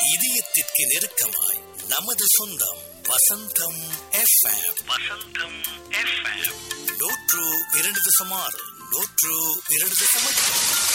இதயத்திற்கு நெருக்கமாய் நமது சொந்தம் வசந்தம் எஃப்எம் வசந்தம் எஃப்எம் நூற்று இரண்டு தசம் ஆறு நூற்று இரண்டு தசம் எட்டு.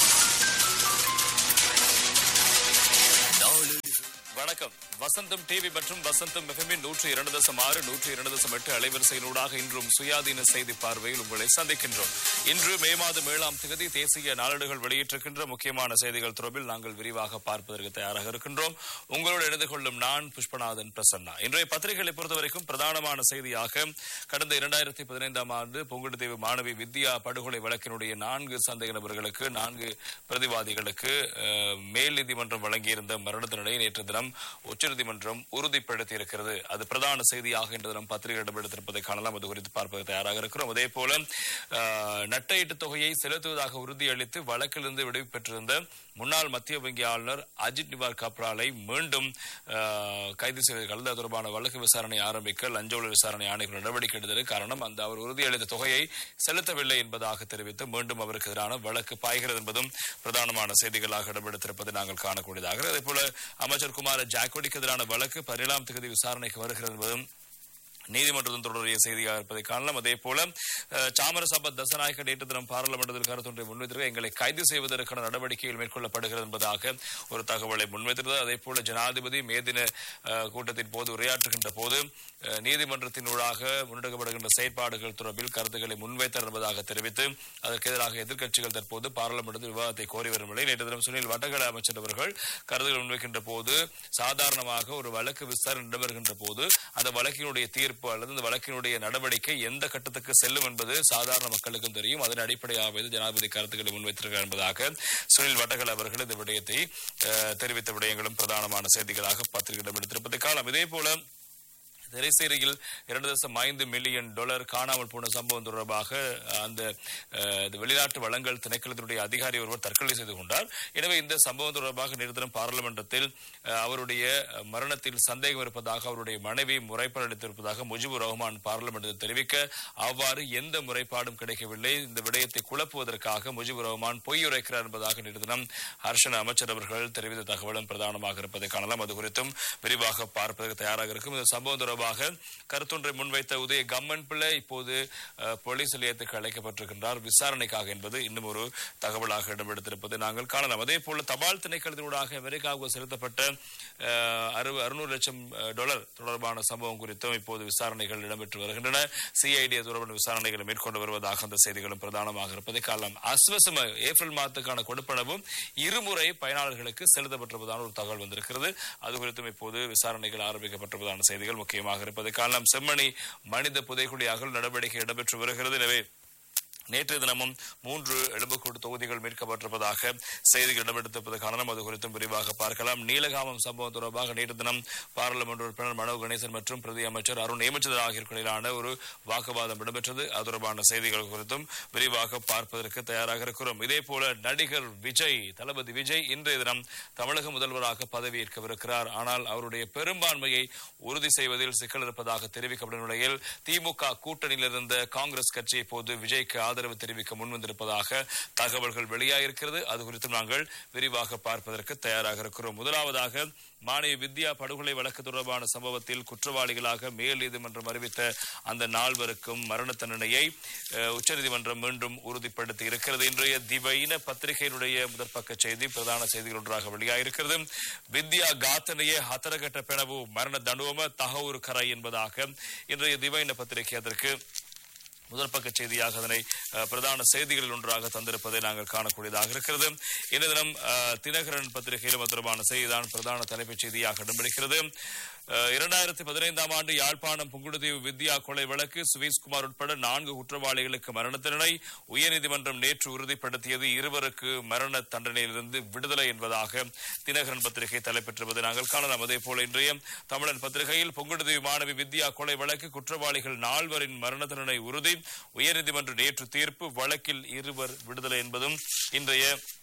நாளேடு வணக்கம் வசந்தம் டிவி மற்றும் வசந்தம் எஃப்எம்மின் நூற்றி இரண்டு தசம் ஆறு நூற்றி இரண்டு தசம் எட்டு அலைவரிசையினூடாக இன்றும் சுயாதீன செய்தி பார்வையில் உங்களை சந்திக்கின்றோம் இன்று மே மாதம் ஏழாம் தேதி தேசிய நாளேடுகள் வெளியிட்டிருக்கின்ற முக்கியமான செய்திகள் தொடர்பில் நாங்கள் விரிவாக பார்ப்பதற்கு தயாராக இருக்கின்றோம் உங்களோடு இணைந்து கொள்ளும் நான் புஷ்பநாதன் பிரசன்னா இன்றைய பத்திரிகைகளை பொறுத்தவரைக்கும் பிரதானமான செய்தியாக கடந்த இரண்டாயிரத்தி பதினைந்தாம் ஆண்டு பொங்குடுதீவு மாணவி வித்யா படுகொலை வழக்கினுடைய நான்கு சந்தேக நபர்களுக்கு நான்கு பிரதிவாதிகளுக்கு அஹ், மேல் நீதிமன்றம் வழங்கியிருந்த மரண தண்டனை நேற்று தினம் உச்சநீதிமன்றம் உறுதிப்படுத்தி இருக்கிறது அது பிரதான செய்தியாக இன்று தினம் பத்திரிகையிடம் எடுத்திருப்பதை காணலாம் அது குறித்து பார்ப்பதற்கு தயாராக இருக்கிறோம் அதே போல அஹ், நட்டஈட்டு தொகையை செலுத்துவதாக உறுதியளித்து வழக்கிலிருந்து விடுவிப்பு பெற்றிருந்த முன்னாள் மத்திய வங்கி ஆளுநர் அஜித் நிவார் கப்ராலை மீண்டும் அஹ், கைது செய்வதற்கு அது தொடர்பான வழக்கு விசாரணை ஆரம்பிக்க லஞ்ச ஒழிப்பு விசாரணை ஆணைக்குழு நடவடிக்கை எடுத்தது காரணம் அந்த அவர் உறுதியளித்த தொகையை செலுத்தவில்லை என்பதாக தெரிவித்து மீண்டும் அவருக்கு எதிரான வழக்கு பாய்கிறது என்பதும் பிரதானமான செய்திகளாக இடம்பெடுத்திருப்பதை நாங்கள் காணக்கூடியதாக அதே போல அமைச்சர் குமார ஜாக்கோடிக்கு எதிரான வழக்கு பதினேழாம் தேதி விசாரணைக்கு வருகிறது என்பதும் நீதிமன்றத்தின் தொடர்புடைய செய்தியாக இருப்பதை காணலாம் அதே போல அஹ், சாமர சபத் தசநாயக்க நேற்று தினம் பாராளுமன்றத்தில் கருத்தொன்றை முன்வைத்திருக்க எங்களை கைது செய்வதற்கான நடவடிக்கைகள் மேற்கொள்ளப்படுகிறது என்பதாக ஒரு தகவலை முன்வைத்திருந்தது அதே போல ஜனாதிபதி மே தின அஹ், கூட்டத்தின் போது உரையாற்றுகின்ற போது அஹ், நீதிமன்றத்தினூடாக முன்னெடுக்கப்படுகின்ற செயற்பாடுகள் தொடர்பில் கருத்துக்களை முன்வைத்தார் என்பதாக தெரிவித்து அதற்கு எதிராக எதிர்க்கட்சிகள் தற்போது பாராளுமன்றத்தில் விவாதத்தை கோரி வரும் நிலை நேற்று தினம் சுனில் வட்டக்கலை அமைச்சர் அவர்கள் கருத்துக்கள் முன்வைக்கின்ற போது சாதாரணமாக ஒரு வழக்கு விசாரணை நடைபெறுகின்ற போது அந்த வழக்கினுடைய தீர்ப்பு அல்லது அந்த வழக்கினுடைய நடவடிக்கை எந்த கட்டத்துக்கு செல்லும் என்பது சாதாரண மக்களுக்கும் தெரியும் அதன் அடிப்படையாக வைத்து ஜனாதிபதி கருத்துக்களை முன்வைத்திருக்கிறார் என்பதாக சுனில் வட்டக்கல் அவர்கள் இந்த விடயத்தை அஹ், தெரிவித்த விடயங்களும் பிரதானமான செய்திகளாக பத்திரிகையிடம் எடுத்திருப்பதை காலம் இதே போல திரைசேரியில் இரண்டு தசம் ஐந்து மில்லியன் டாலர் காணாமல் போன சம்பவம் தொடர்பாக அஹ், அந்த அஹ், இது வெளிநாட்டு வளங்கள் திணைக்களத்தினுடைய அதிகாரி ஒருவர் தற்கொலை செய்து கொண்டார் எனவே இந்த சம்பவம் தொடர்பாக நிறுத்தனம் பாராளுமன்றத்தில் அஹ், அவருடைய மரணத்தில் சந்தேகம் இருப்பதாக அவருடைய மனைவி முறைப்பாடு அளித்திருப்பதாக முஜிபுர் ரஹ்மான் பாராளுமன்றத்தில் தெரிவிக்க அவ்வாறு எந்த முறைப்பாடும் கிடைக்கவில்லை இந்த விடயத்தை குழப்புவதற்காக முஜிபுர் ரஹ்மான் பொய் உரைக்கிறார் என்பதாக நிறுத்தனம் ஹர்ஷன் அமைச்சர் அவர்கள் தெரிவித்த தகவலும் பிரதானமாக இருப்பதை காணலாம் அது குறித்தும் விரிவாக பார்ப்பதற்கு தயாராக இருக்கும் இந்த சம்பவம் தொடர்பாக கருத்தொன்றை முன்வைத்த உதய கம்மன் பிள்ளை இப்போது அஹ், போலீஸ் நிலையத்துக்கு அழைக்கப்பட்டிருக்கின்றார் விசாரணைக்காக என்பது இன்னும் ஒரு தகவலாக இடம்பெடுத்திருப்பதை நாங்கள் காணலாம் அதே போல தபால் திணைக்களத்தினூடாக அமெரிக்காவுக்கு செலுத்தப்பட்ட அஹ், அறு- அறுநூறு லட்சம் அஹ், டாலர் தொடர்பான சம்பவம் குறித்தும் இப்போது விசாரணைகள் இடம்பெற்று வருகின்றன சிஐடி தொடர்பான விசாரணைகளை மேற்கொண்டு வருவதாக அந்த செய்திகளும் பிரதானமாக இருப்பதை காணலாம் அஸ்வசம ஏப்ரல் மாதத்துக்கான கொடுப்பனவும் இருமுறை பயனாளர்களுக்கு செலுத்தப்பட்டிருப்பதான ஒரு தகவல் வந்திருக்கிறது அது குறித்தும் இப்போது விசாரணைகள் ஆரம்பிக்கப்பட்டிருப்பதான செய்திகள் முக்கியமாக இருப்பதை காணலாம் செம்மணி மனித புதைக்குழி அகல் நடவடிக்கை இடம்பெற்று வருகிறது எனவே நேற்று தினமும் மூன்று எலும்புக்கூடு தொகுதிகள் மீட்கப்பட்டிருப்பதாக செய்திகள் இடம்பெடுத்திருப்பதை காணலாம் அது குறித்தும் விரிவாக பார்க்கலாம் நீலகாமம் சம்பவம் தொடர்பாக நேற்று தினம் பாராளுமன்ற உறுப்பினர் மனோ கணேசன் மற்றும் பிரதி அமைச்சர் அருண் நியமிச்சதர் ஆகியோருக்கு இடையிலான ஒரு வாக்குவாதம் இடம்பெற்றது அது தொடர்பான செய்திகள் குறித்தும் விரிவாக பார்ப்பதற்கு தயாராக இருக்கிறோம் இதே போல நடிகர் விஜய் தளபதி விஜய் இன்றைய தினம் தமிழக முதல்வராக பதவியேற்கவிருக்கிறார் ஆனால் அவருடைய பெரும்பான்மையை உறுதி செய்வதில் சிக்கல் இருப்பதாக தெரிவிக்கப்படும் நிலையில் திமுக கூட்டணியில் இருந்த காங்கிரஸ் கட்சி இப்போது விஜய்க்கு ஆதரவு தெரிவிக்க முன்வந்திருப்பதாக தகவல்கள் வெளியாகிருக்கிறது அது குறித்தும் நாங்கள் விரிவாக பார்ப்பதற்கு தயாராக இருக்கிறோம் முதலாவதாக மாணவி வித்யா படுகொலை வழக்கு தொடர்பான சம்பவத்தில் குற்றவாளிகளாக மேல் நீதிமன்றம் அறிவித்த அந்த நால்வருக்கும் மரண தண்டனையை அஹ், உச்சநீதிமன்றம் மீண்டும் உறுதிப்படுத்தி இருக்கிறது இன்றைய திவையின பத்திரிகையினுடைய முதற்பக்க செய்தி பிரதான செய்திகள் ஒன்றாக வெளியாகிருக்கிறது வித்யா காத்தனையே ஹத்தரகட்ட பெணவு மரண தண்டுவம தகவூர் கரை என்பதாக இன்றைய திவையின பத்திரிகை அதற்கு முதற்பக்க செய்தியாக அதனை அஹ், பிரதான செய்திகளில் ஒன்றாக தந்திருப்பதை நாங்கள் காணக்கூடியதாக இருக்கிறது இந்த தினம் அஹ், தினகரன் பத்திரிகையிலும் அது தொடர்பான செய்திதான் பிரதான தலைப்புச் செய்தியாக இடம்பெறுகிறது அஹ், இரண்டாயிரத்தி பதினைந்தாம் ஆண்டு யாழ்ப்பாணம் புங்குடுதீவு வித்யா கொலை வழக்கு சுவீஸ்குமார் உட்பட நான்கு குற்றவாளிகளுக்கு மரண தண்டனை உயர்நீதிமன்றம் நேற்று உறுதிப்படுத்தியது இருவருக்கு மரண தண்டனையிலிருந்து விடுதலை என்பதாக தினகரன் பத்திரிகை தலைப்பெற்றிருப்பதை நாங்கள் காணலாம் அதே போல இன்றைய தமிழன் பத்திரிகையில் புங்குடுதீவு மாணவி வித்யா கொலை வழக்கு குற்றவாளிகள் நால்வரின் மரண தண்டனை உறுதி உயர்நீதிமன்ற நேற்று தீர்ப்பு வழக்கில் இருவர் விடுதலை என்பதும் இன்றைய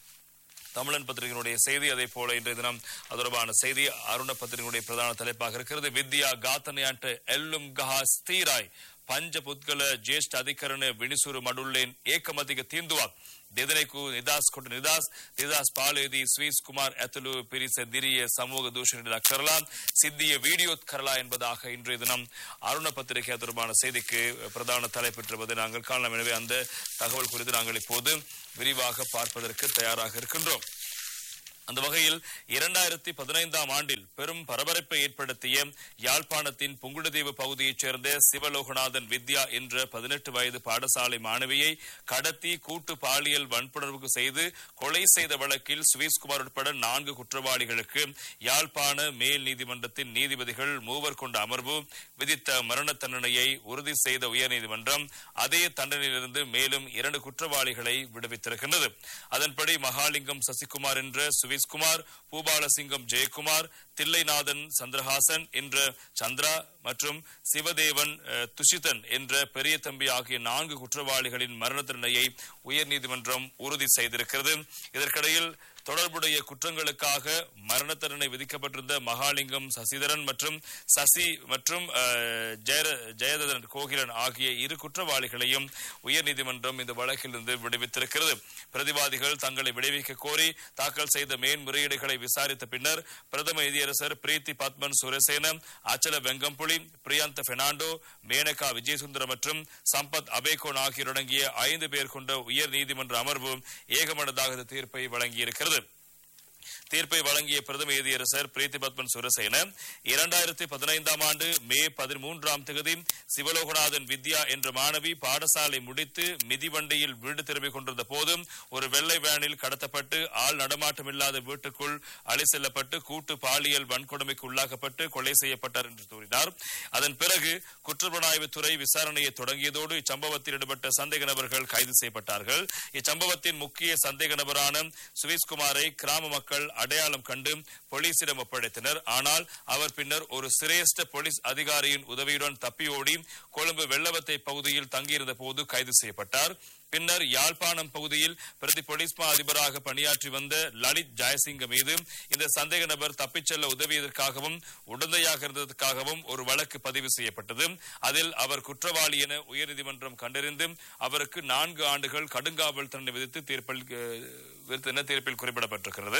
தமிழன் பத்திரிகையினுடைய செய்தி அதே போல இன்றைய தினம் அது தொடர்பான செய்தி அருண பத்திரிகையினுடைய பிரதான தலைப்பாக இருக்கிறது வித்யா காத்தனையான்ட்டு எல்லும் கஹா ஸ்தீராய் පංච පුද්ගල ජේෂ්ඨ අධිකරණ විනිසුරු මඩුල්ලෙන් ඒකමතික තීන්දුවක් දෙදෙනෙකු නිදහස් කොට නිදහස් දෙදහස් පාලයේදී ස්වීස් குமார் ඇතුළු පිරිස දිරිය சமூக தூஷணத்தில் லக் කරලා සිද්ධිය වීடியோත් කරලා என்பதாக இன்றைய தினம் அருண பத்திரிகை தொடர்பான செய்திக்கு பிரதான தலைப்பெற்றிருப்பதை நாங்கள் காணலாம் எனவே அந்த தகவல் குறித்து நாங்கள் இப்போது விரிவாக பார்ப்பதற்கு தயாராக இருக்கின்றோம் அந்த வகையில் இரண்டாயிரத்தி பதினைந்தாம் ஆண்டில் பெரும் பரபரப்பை ஏற்படுத்திய யாழ்ப்பாணத்தின் புங்குடுதீவு பகுதியைச் சேர்ந்த சிவலோகநாதன் வித்யா என்ற பதினெட்டு வயது பாடசாலை மாணவியை கடத்தி கூட்டு பாலியல் வன்புணர்வு செய்து கொலை செய்த வழக்கில் சுவீஸ்குமார் உட்பட நான்கு குற்றவாளிகளுக்கு யாழ்ப்பாண மேல் நீதிமன்றத்தின் நீதிபதிகள் மூவர் கொண்ட அமர்வு விதித்த மரண தண்டனையை உறுதி செய்த உயர்நீதிமன்றம் அதே தண்டனையிலிருந்து மேலும் இரண்டு குற்றவாளிகளை விடுவித்திருக்கின்றது அதன்படி மகாலிங்கம் சசிகுமார் என்ற சுவிஸ்குமார் பூபாலசிங்கம் ஜெயக்குமார் தில்லைநாதன் சந்திரஹாசன் என்ற சந்திரா மற்றும் சிவதேவன் அஹ், துஷிதன் என்ற பெரிய தம்பி ஆகிய நான்கு குற்றவாளிகளின் மரண தண்டனையை உயர்நீதிமன்றம் உறுதி செய்திருக்கிறது இதற்கிடையில் தொடர்புடைய குற்றங்களுக்காக மரண தண்டனை விதிக்கப்பட்டிருந்த மகாலிங்கம் சசிதரன் மற்றும் சசி மற்றும் அஹ், ஜெயர- ஜெயதரன் கோகிலன் ஆகிய இரு குற்றவாளிகளையும் உயர்நீதிமன்றம் இந்த வழக்கிலிருந்து விடுவித்திருக்கிறது பிரதிவாதிகள் தங்களை விடுவிக்க கோரி தாக்கல் செய்த மேன்முறையீடுகளை விசாரித்த பின்னர் பிரதம நீதியரசர் பிரீத்தி பத்மன் சுரசேன அச்சல வெங்கம்புலி பிரியாந்த பெர்னாண்டோ மேனகா விஜயசுந்தரம் மற்றும் சம்பத் அபேகோன் ஆகியோர் அடங்கிய ஐந்து பேர் கொண்ட உயர் நீதிமன்ற அமர்வு ஏகமனதாக இந்த தீர்ப்பை வழங்கியிருக்கிறது தீர்ப்பை வழங்கிய பிரதம நீதியரசர் பிரீத்தி பத்மன் சுரசேன இரண்டாயிரத்தி பதினைந்தாம் ஆண்டு மே பதிமூன்றாம் தேதி சிவலோகநாதன் வித்யா என்ற மாணவி பாடசாலை முடித்து மிதிவண்டியில் வீடு திரும்பிக் கொண்டிருந்த போது ஒரு வெள்ளை வேனில் கடத்தப்பட்டு ஆள் நடமாட்டமில்லாத வீட்டுக்குள் அழி செல்லப்பட்டு கூட்டு பாலியல் வன்கொடுமைக்கு உள்ளாக்கப்பட்டு கொலை செய்யப்பட்டார் என்று கூறினார் அதன் பிறகு குற்றப்புலனாய்வு துறை விசாரணையை தொடங்கியதோடு இச்சம்பவத்தில் ஈடுபட்ட சந்தேக நபர்கள் கைது செய்யப்பட்டார்கள் இச்சம்பவத்தின் முக்கிய சந்தேக நபரான சுவிஸ்குமாரை கிராம மக்கள் அடையாளம் கண்டு போலீசிடம் ஒப்படைத்தனர் ஆனால் அவர் பின்னர் ஒரு சிரேஷ்ட போலீஸ் அதிகாரியின் உதவியுடன் தப்பி ஓடி கொழும்பு வெள்ளவத்தை பகுதியில் தங்கியிருந்த போது கைது செய்யப்பட்டார் பின்னர் யாழ்ப்பாணம் பகுதியில் பிரதி போலீஸ் மா அதிபராக பணியாற்றி வந்த லலித் ஜெயசிங்க மீது இந்த சந்தேக நபர் தப்பிச் செல்ல உதவியதற்காகவும் உடந்தையாக இருந்ததற்காகவும் ஒரு வழக்கு பதிவு செய்யப்பட்டது அதில் அவர் குற்றவாளி என உயர்நீதிமன்றம் கண்டறிந்து அவருக்கு நான்கு ஆண்டுகள் கடுங்காவல் தண்டனை விதித்து தீர்ப்பில் அஹ், விதித்து என தீர்ப்பில் குறிப்பிடப்பட்டிருக்கிறது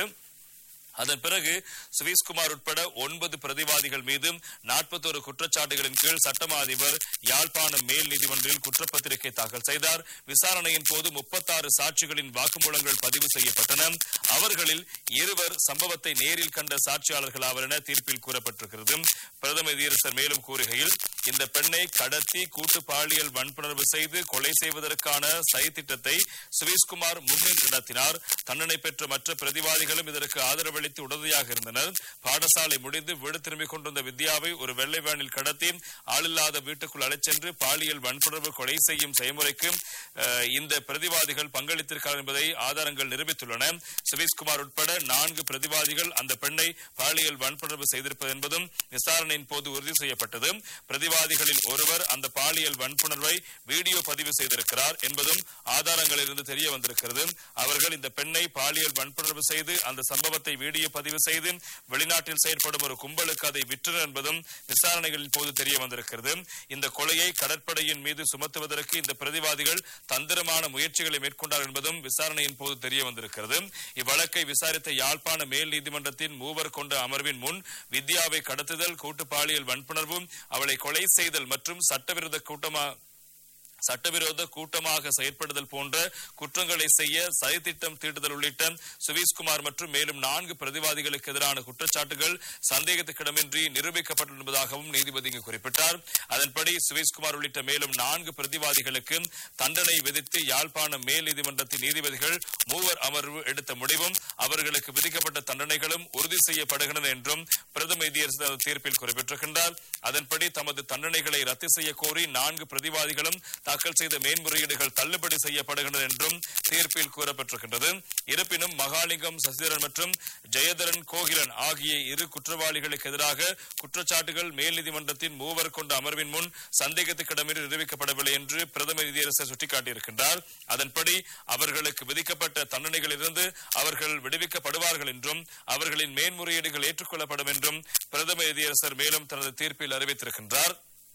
அதன் பிறகு சுவீஸ்குமார் உட்பட ஒன்பது பிரதிவாதிகள் மீது நாற்பத்தோரு குற்றச்சாட்டுகளின் கீழ் சட்டமா அதிபர் யாழ்ப்பாணம் மேல் நீதிமன்றில் குற்றப்பத்திரிகை தாக்கல் செய்தார் விசாரணையின் போது முப்பத்தாறு சாட்சிகளின் வாக்குமூலங்கள் பதிவு செய்யப்பட்டன அவர்களில் இருவர் சம்பவத்தை நேரில் கண்ட சாட்சியாளர்கள் ஆவர் என தீர்ப்பில் கூறப்பட்டிருக்கிறது பிரதம நீதியரசர் மேலும் கூறுகையில் இந்த பெண்ணை கடத்தி கூட்டு பாலியல் வன்புணர்வு செய்து கொலை செய்வதற்கான சதித்திட்டத்தை சுவீஸ்குமார் முன்னின்று நடத்தினார் தண்டனை பெற்ற மற்ற பிரதிவாதிகளும் இதற்கு ஆதரவளித்து உடனடியாக இருந்தனர் பாடசாலை முடிந்து வீடு திரும்பிக் கொண்டிருந்த வித்யாவை ஒரு வெள்ளை வேனில் கடத்தி ஆளில்லாத வீட்டுக்குள் அழைச் சென்று பாலியல் வன்புணர்வு கொலை செய்யும் செயல்முறைக்கு அஹ், இந்த பிரதிவாதிகள் பங்களித்திருக்கிறார் என்பதை ஆதாரங்கள் நிரூபித்துள்ளன சுவீஸ்குமார் உட்பட நான்கு பிரதிவாதிகள் அந்த பெண்ணை பாலியல் வன்புணர்வு செய்திருப்பது என்பதும் விசாரணையின் போது உறுதி செய்யப்பட்டது பிரதிவாதிகளில் ஒருவர் அந்த பாலியல் வன்புணர்வை வீடியோ பதிவு செய்திருக்கிறார் என்பதும் ஆதாரங்களிலிருந்து தெரிய வந்திருக்கிறது அவர்கள் இந்த பெண்ணை பாலியல் வன்புணர்வு செய்து அந்த சம்பவத்தை வீடியோ பதிவு செய்து வெளிநாட்டில் செயற்படும் ஒரு கும்பலுக்கு அதை விற்றனர் என்பதும் விசாரணைகளின் போது தெரிய வந்திருக்கிறது இந்த கொலையை கடற்படையின் மீது சுமத்துவதற்கு இந்த பிரதிவாதிகள் தந்திரமான முயற்சிகளை மேற்கொண்டார் என்பதும் விசாரணையின் போது தெரிய வந்திருக்கிறது இவ்வழக்கை விசாரித்த யாழ்ப்பாண மேல் நீதிமன்றத்தின் மூவர் கொண்ட அமர்வின் முன் வித்யாவை கடத்துதல் கூட்டு பாலியல் வன்புணர்வு அவளை கொலை செய்தல் மற்றும் சட்டவிரோத கூட்டமா சட்டவிரோத கூட்டமாக செயற்படுதல் போன்ற குற்றங்களை செய்ய சதித்திட்டம் தீட்டுதல் உள்ளிட்ட சுவீஸ்குமார் மற்றும் மேலும் நான்கு பிரதிவாதிகளுக்கு எதிரான குற்றச்சாட்டுகள் சந்தேகத்துக்கிடமின்றி நிரூபிக்கப்பட்டுள்ளதாகவும் என்பதாகவும் நீதிபதி இங்கு குறிப்பிட்டார் அதன்படி சுவீஸ்குமார் உள்ளிட்ட மேலும் நான்கு பிரதிவாதிகளுக்கு தண்டனை விதித்து யாழ்ப்பாணம் மேல் நீதிமன்றத்தின் நீதிபதிகள் மூவர் அமர்வு எடுத்த முடிவும் அவர்களுக்கு விதிக்கப்பட்ட தண்டனைகளும் உறுதி செய்யப்படுகின்றன என்றும் பிரதம நீதியரசர் தனது தீர்ப்பில் குறிப்பிட்டிருக்கின்றார் அதன்படி தமது தண்டனைகளை ரத்து செய்ய கோரி நான்கு பிரதிவாதிகளும் தாக்கல் செய்த மேன்முறையீடுகள் தள்ளுபடி செய்யப்படுகின்றன என்றும் தீர்ப்பில் கூறப்பட்டிருக்கின்றது இருப்பினும் மகாலிங்கம் சசிதரன் மற்றும் ஜெயதரன் கோகிலன் ஆகிய இரு குற்றவாளிகளுக்கு எதிராக குற்றச்சாட்டுகள் மேல் நீதிமன்றத்தின் மூவர் கொண்ட அமர்வின் முன் சந்தேகத்துக்கிடமின்றி நிரூபிக்கப்படவில்லை என்று பிரதம நீதியரசர் சுட்டிக்காட்டியிருக்கின்றார் அதன்படி அவர்களுக்கு விதிக்கப்பட்ட தண்டனைகளிலிருந்து அவர்கள் விடுவிக்கப்படுவார்கள் என்றும் அவர்களின் மேன்முறையீடுகள் ஏற்றுக்கொள்ளப்படும் என்றும் பிரதம நீதியரசர் மேலும் தனது தீர்ப்பில் அறிவித்திருக்கின்றார்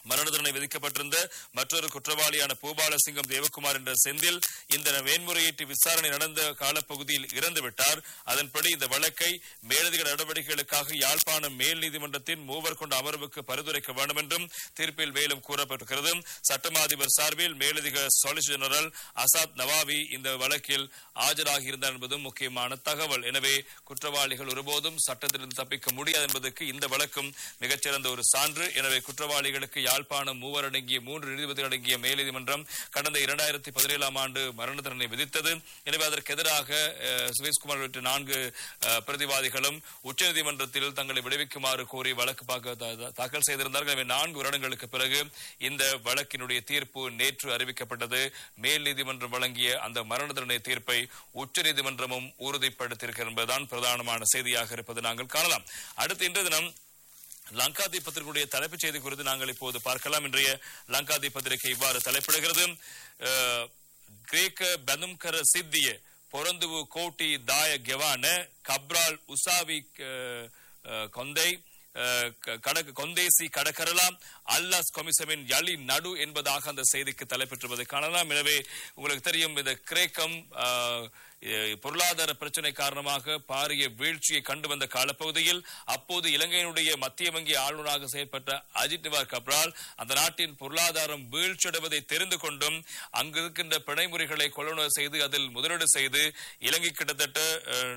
மரண தண்டனை விதிக்கப்பட்டிருந்த மற்றொரு குற்றவாளியான பூபாலசிங்கம் தேவகுமார் என்ற செந்தில் இந்த மேன்முறையீட்டு விசாரணை நடந்த காலப்பகுதியில் இறந்துவிட்டார் அதன்படி இந்த வழக்கை மேலதிக நடவடிக்கைகளுக்காக யாழ்ப்பாணம் மேல் நீதிமன்றத்தின் மூவர் கொண்ட அமர்வுக்கு பரிந்துரைக்க வேண்டும் என்றும் தீர்ப்பில் மேலும் கூறப்பட்டிருக்கிறது சட்டமா அதிபர் சார்பில் மேலதிக சொலிசிட்டர் ஜெனரல் அசாத் நவாவி இந்த வழக்கில் ஆஜராகி இருந்தார் என்பதும் முக்கியமான தகவல் எனவே குற்றவாளிகள் ஒருபோதும் சட்டத்திலிருந்து தப்பிக்க முடியாது என்பதற்கு இந்த வழக்கும் மிகச்சிறந்த ஒரு சான்று எனவே குற்றவாளிகளுக்கு யாழ்ப்பாணம் மூவர் அடங்கிய மூன்று நீதிபதிகள் அடங்கிய மேல்நீதிமன்றம் கடந்த இரண்டாயிரத்தி பதினேழாம் ஆண்டு மரண தண்டனை விதித்தது எனவே அதற்கு எதிராக அஹ், சுரேஷ்குமார் உள்ளிட்ட நான்கு அஹ், பிரதிவாதிகளும் உச்சநீதிமன்றத்தில் தங்களை விடுவிக்குமாறு கோரி வழக்கு பாக்க- தா- தா- தாக்கல் செய்திருந்தார்கள் எனவே நான்கு வருடங்களுக்கு பிறகு இந்த வழக்கினுடைய தீர்ப்பு நேற்று அறிவிக்கப்பட்டது மேல் நீதிமன்றம் வழங்கிய அந்த மரண தண்டனை தீர்ப்பை உச்சநீதிமன்றமும் உறுதிப்படுத்தியிருக்கிறது என்பதுதான் பிரதானமான செய்தியாக இருப்பது நாங்கள் காணலாம் அடுத்து இன்று தினம் லங்காதி பத்திரிகையுடைய தலைப்புச் செய்தி குறித்து நாங்கள் இப்போது பார்க்கலாம் இன்றைய லங்காதி பத்திரிகை இவ்வாறு தலைப்பிடுகிறது அஹ், கிரேக்க பெனும்கர சித்திய பொறந்துவு கோட்டி தாய கெவான கப்ரால் உசாவி அஹ், அஹ், கொந்தை அஹ், க- கடக் கொந்தேசி கடற்கரலாம் அல்லாஸ் கொமிசமின் யலி நடு என்பதாக அந்த செய்திக்கு தலைப்பெற்றுவதை காணலாம் எனவே உங்களுக்கு தெரியும் இந்த கிரேக்கம் அஹ், எ- பொருளாதார பிரச்சனை காரணமாக பாரிய வீழ்ச்சியை கண்டு வந்த காலப்பகுதியில் அப்போது இலங்கையினுடைய மத்திய வங்கி ஆளுநராக செயல்பட்ட அஜித் நிவார் கப்ரால் அந்த நாட்டின் பொருளாதாரம் வீழ்ச்சியடைவதை தெரிந்து கொண்டும் அங்கு இருக்கின்ற பிணைமுறைகளை கொள்ளுணர் செய்து அதில் முதலீடு செய்து இலங்கை கிட்டத்தட்ட அஹ்,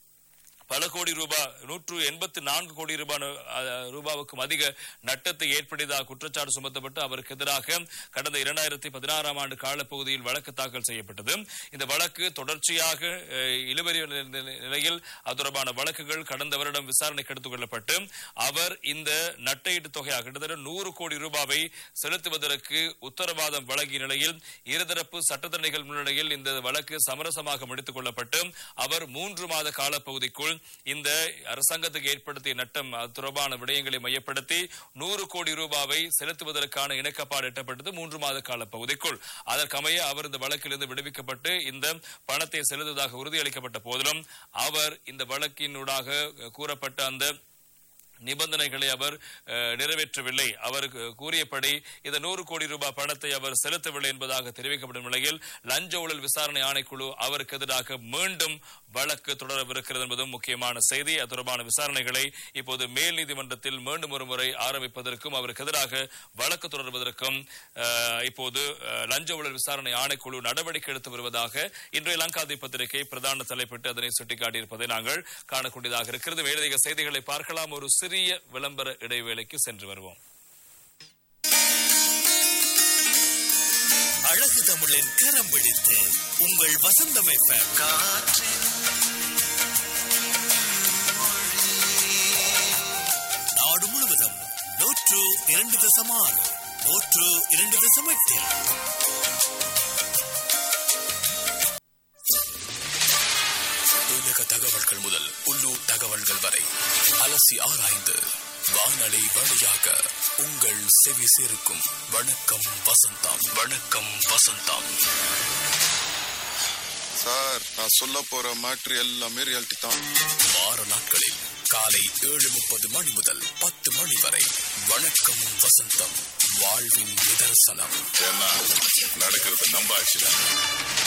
பல கோடி ரூபாய் நூற்று எண்பத்தி நான்கு கோடி ரூபாய் அஹ், ரூபாவுக்கும் அதிக நட்டத்தை ஏற்படுத்தியதாக குற்றச்சாட்டு சுமத்தப்பட்டு அவருக்கு எதிராக கடந்த இரண்டாயிரத்தி பதினாறாம் ஆண்டு காலப்பகுதியில் வழக்கு தாக்கல் செய்யப்பட்டது இந்த வழக்கு தொடர்ச்சியாக அஹ், இழுபறி நிலை- நிலையில் அது தொடர்பான வழக்குகள் கடந்த வருடம் விசாரணைக்கு எடுத்துக் கொள்ளப்பட்டு அவர் இந்த நட்டையீட்டு தொகையாக கிட்டத்தட்ட நூறு கோடி ரூபாவை செலுத்துவதற்கு உத்தரவாதம் வழங்கிய நிலையில் இருதரப்பு சட்டத்தரணிகள் முன்னிலையில் இந்த வழக்கு சமரசமாக முடித்துக் கொள்ளப்பட்டு அவர் மூன்று மாத காலப்பகுதிக்குள் இந்த அரசாங்கத்துக்கு ஏற்படுத்திய நட்டம் அது தொடர்பான விடயங்களை மையப்படுத்தி நூறு கோடி ரூபாவை செலுத்துவதற்கான இணக்கப்பாடு எட்டப்பட்டது மூன்று மாத கால பகுதிக்குள் அதற்கமைய அவர் இந்த வழக்கிலிருந்து விடுவிக்கப்பட்டு இந்த பணத்தை செலுத்துவதாக உறுதியளிக்கப்பட்ட போதிலும் அவர் இந்த வழக்கினூடாக கூறப்பட்ட அந்த நிபந்தனைகளை அவர் அஹ், நிறைவேற்றவில்லை அவர் கு- கூறியபடி இந்த நூறு கோடி ரூபாய் பணத்தை அவர் செலுத்தவில்லை என்பதாக தெரிவிக்கப்படும் நிலையில் லஞ்ச ஊழல் விசாரணை ஆணைக்குழு அவருக்கு எதிராக மீண்டும் வழக்கு தொடரவிருக்கிறது என்பதும் முக்கியமான செய்தி அது தொடர்பான விசாரணைகளை இப்போது மேல் நீதிமன்றத்தில் மீண்டும் ஒரு முறை ஆரம்பிப்பதற்கும் அவருக்கு எதிராக வழக்கு தொடர்வதற்கும் அஹ், இப்போது அஹ், லஞ்ச ஊழல் விசாரணை ஆணைக்குழு நடவடிக்கை எடுத்து வருவதாக இன்றைய லங்காதி பத்திரிகை பிரதான தலைப்பிட்டு அதனை சுட்டிக்காட்டியிருப்பதை நாங்கள் காணக்கூடியதாக இருக்கிறது மேலதிக செய்திகளை பார்க்கலாம் ஒரு சிறிய விளம்பர இடைவேளைக்கு சென்று வருவோம் அழகு தமிழின் கரம் பிடித்து உங்கள் வசந்தம் எஃப்எம் நாடு முழுவதும் நூற்று இரண்டு தசம் ஆறு நூற்று இரண்டு தசம் எட்டில் உலக தகவல்கள் முதல் உள்ளூர் தகவல்கள் வரை அலசி ஆராய்ந்து வானொலி வழியாக உங்கள் செவி சேர்க்கும் வணக்கம் வசந்தம் வணக்கம் வசந்தம் சார் நான் சொல்ல போற மேட்ரு எல்லாமே ரியாலிட்டி தான் வார நாட்களில் காலை ஏழு முப்பது மணி முதல் பத்து மணி வரை வணக்கம் வசந்தம் வாழ்வின் நிதர்சனம் ஏன்னா நடக்கிறது நம்ம ஆட்சி